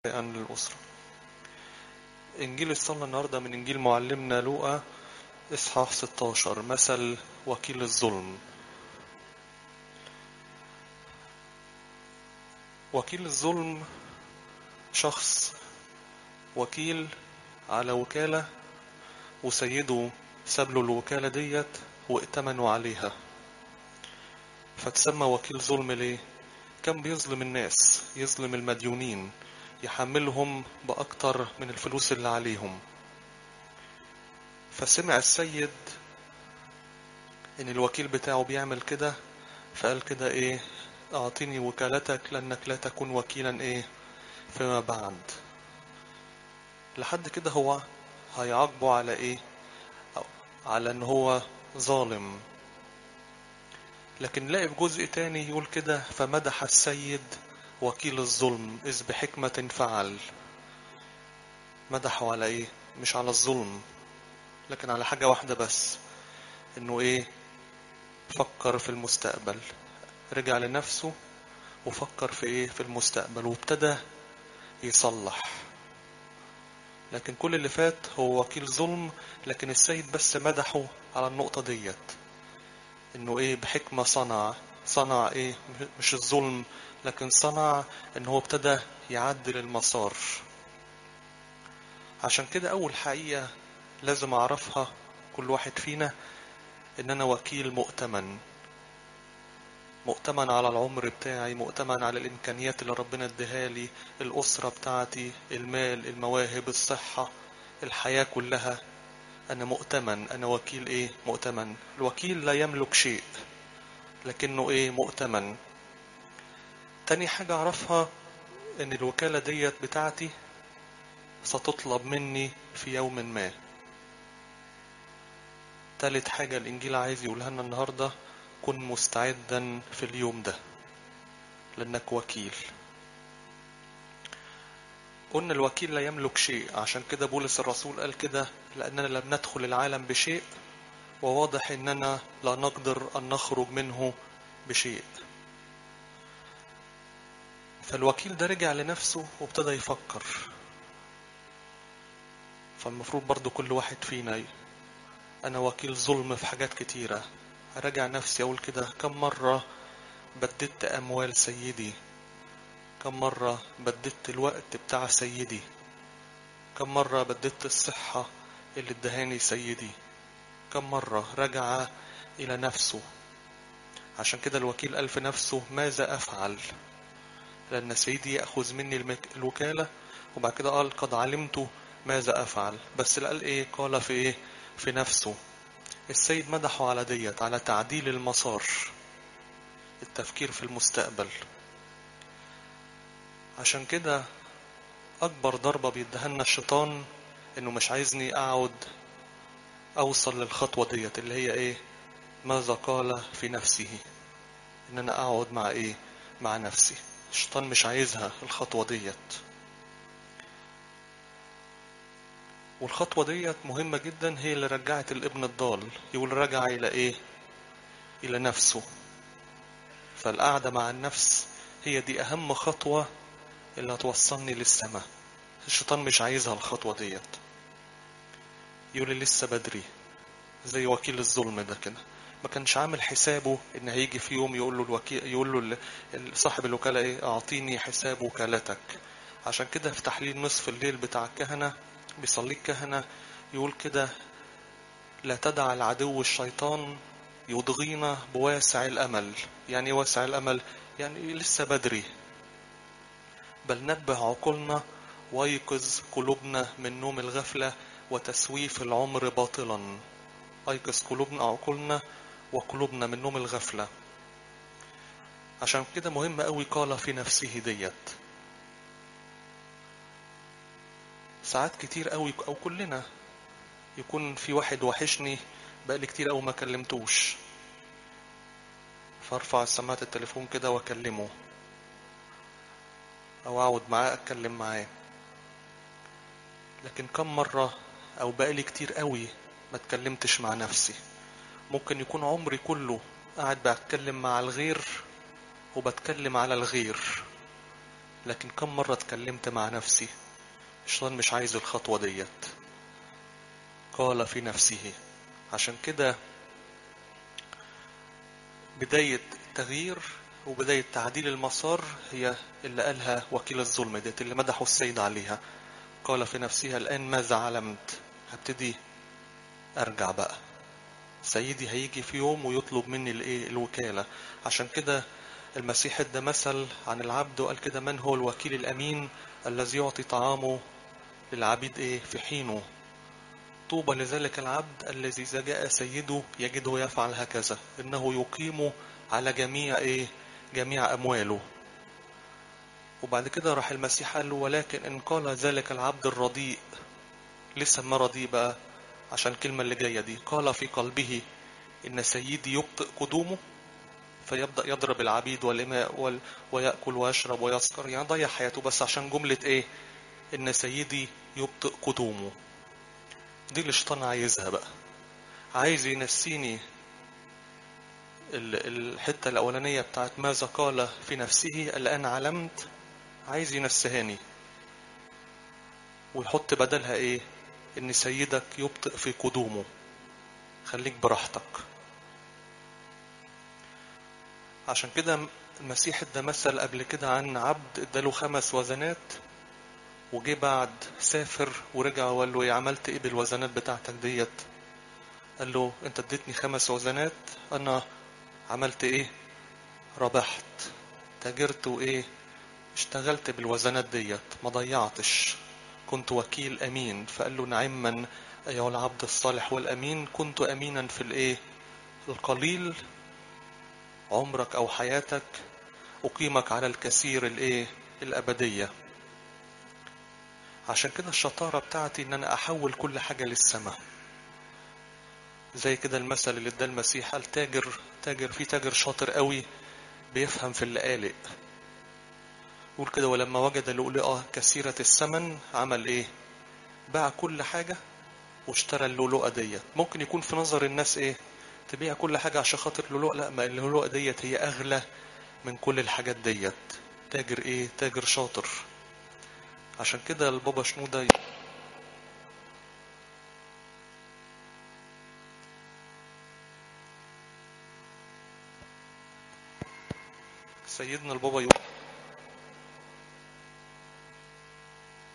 عن الأسرة إنجيل الصلاة النهاردة من إنجيل معلمنا لوقا إصحاح 16 مثل وكيل الظلم وكيل الظلم شخص وكيل على وكالة وسيده ساب له الوكالة ديت وائتمنوا عليها فتسمى وكيل ظلم ليه كان بيظلم الناس يظلم المديونين يحملهم بأكتر من الفلوس اللي عليهم فسمع السيد ان الوكيل بتاعه بيعمل كده فقال كده ايه اعطيني وكالتك لانك لا تكون وكيلا ايه فيما بعد لحد كده هو هيعاقبه على ايه على ان هو ظالم لكن لاقي في جزء تاني يقول كده فمدح السيد وكيل الظلم إذ بحكمة فعل مدحه على إيه مش على الظلم لكن على حاجة واحدة بس إنه إيه فكر في المستقبل رجع لنفسه وفكر في إيه في المستقبل وابتدى يصلح لكن كل اللي فات هو وكيل ظلم لكن السيد بس مدحه على النقطة ديت إنه إيه بحكمة صنع صنع إيه مش الظلم لكن صنع ان هو ابتدى يعدل المسار عشان كده اول حقيقة لازم اعرفها كل واحد فينا ان انا وكيل مؤتمن مؤتمن على العمر بتاعي مؤتمن على الامكانيات اللي ربنا اديها لي الاسرة بتاعتي المال المواهب الصحة الحياة كلها انا مؤتمن انا وكيل ايه مؤتمن الوكيل لا يملك شيء لكنه ايه مؤتمن تاني حاجة أعرفها إن الوكالة ديت بتاعتي ستطلب مني في يوم ما تالت حاجة الإنجيل عايز يقولها لنا النهاردة كن مستعدا في اليوم ده لأنك وكيل قلنا الوكيل لا يملك شيء عشان كده بولس الرسول قال كده لأننا لم ندخل العالم بشيء وواضح إننا لا نقدر أن نخرج منه بشيء فالوكيل ده رجع لنفسه وابتدى يفكر فالمفروض برضو كل واحد فينا انا وكيل ظلم في حاجات كتيرة اراجع نفسي اقول كده كم مرة بددت اموال سيدي كم مرة بددت الوقت بتاع سيدي كم مرة بددت الصحة اللي ادهاني سيدي كم مرة رجع الى نفسه عشان كده الوكيل قال في نفسه ماذا افعل لأن سيدي يأخذ مني المك... الوكالة وبعد كده قال قد علمت ماذا أفعل بس قال إيه قال في إيه في نفسه السيد مدحه على ديت على تعديل المسار التفكير في المستقبل عشان كده أكبر ضربة بيدهنا الشيطان إنه مش عايزني أقعد أوصل للخطوة ديت اللي هي إيه ماذا قال في نفسه إن أنا أقعد مع إيه مع نفسي الشيطان مش عايزها الخطوة ديت والخطوة ديت مهمة جدا هي اللي رجعت الابن الضال يقول رجع إلى إيه إلى نفسه فالقعدة مع النفس هي دي أهم خطوة اللي هتوصلني للسماء الشيطان مش عايزها الخطوة ديت يقول لي لسه بدري زي وكيل الظلم ده كده ما كانش عامل حسابه ان هيجي في يوم يقول له الوكيل يقول له صاحب الوكاله ايه اعطيني حساب وكالتك عشان كده في تحليل نصف الليل بتاع الكهنه بيصلي الكهنه يقول كده لا تدع العدو الشيطان يضغينا بواسع الامل يعني ايه واسع الامل يعني لسه بدري بل نبه عقولنا ويقظ قلوبنا من نوم الغفله وتسويف العمر باطلا ايقظ قلوبنا عقولنا وقلوبنا من نوم الغفلة عشان كده مهم قوي قال في نفسه ديت ساعات كتير قوي او كلنا يكون في واحد وحشني بقالي كتير قوي ما كلمتوش فارفع سماعة التليفون كده واكلمه او اقعد معاه اتكلم معاه لكن كم مرة او بقالي كتير قوي ما اتكلمتش مع نفسي ممكن يكون عمري كله قاعد بتكلم مع الغير وبتكلم على الغير لكن كم مرة اتكلمت مع نفسي الشيطان مش عايز الخطوة ديت قال في نفسه عشان كده بداية التغيير وبداية تعديل المسار هي اللي قالها وكيل الظلم ديت اللي مدحوا السيد عليها قال في نفسها الآن ماذا علمت هبتدي أرجع بقى سيدي هيجي في يوم ويطلب مني الايه الوكالة عشان كده المسيح ادى مثل عن العبد وقال كده من هو الوكيل الأمين الذي يعطي طعامه للعبيد ايه في حينه طوبى لذلك العبد الذي إذا جاء سيده يجده يفعل هكذا إنه يقيم على جميع إيه جميع أمواله وبعد كده راح المسيح قال له ولكن إن قال ذلك العبد الرديء لسه ما رديء بقى عشان الكلمة اللي جاية دي قال في قلبه إن سيدي يبطئ قدومه فيبدأ يضرب العبيد والإماء وال... ويأكل ويشرب ويسكر يعني ضيع حياته بس عشان جملة إيه إن سيدي يبطئ قدومه دي اللي الشيطان عايزها بقى عايز ينسيني الحتة الأولانية بتاعت ماذا قال في نفسه الآن علمت عايز ينسهاني ويحط بدلها إيه إن سيدك يبطئ في قدومه خليك براحتك عشان كده المسيح ادى مثل قبل كده عن عبد اداله خمس وزنات وجه بعد سافر ورجع وقال له ايه عملت ايه بالوزنات بتاعتك ديت قال له انت اديتني خمس وزنات انا عملت ايه ربحت تاجرت وايه اشتغلت بالوزنات ديت ما ضيعتش كنت وكيل امين فقال له نعما ايها العبد الصالح والامين كنت امينا في الايه القليل عمرك او حياتك اقيمك على الكثير الايه الابديه عشان كده الشطارة بتاعتي ان انا احول كل حاجة للسماء زي كده المثل اللي اداه المسيح قال تاجر تاجر في تاجر شاطر قوي بيفهم في اللقالق يقول كده ولما وجد لؤلؤة كثيرة الثمن عمل ايه باع كل حاجة واشترى اللؤلؤة ديت ممكن يكون في نظر الناس ايه تبيع كل حاجة عشان خاطر اللؤلؤة لا ما اللؤلؤة ديت هي اغلى من كل الحاجات ديت تاجر ايه تاجر شاطر عشان كده البابا شنودة سيدنا البابا يقول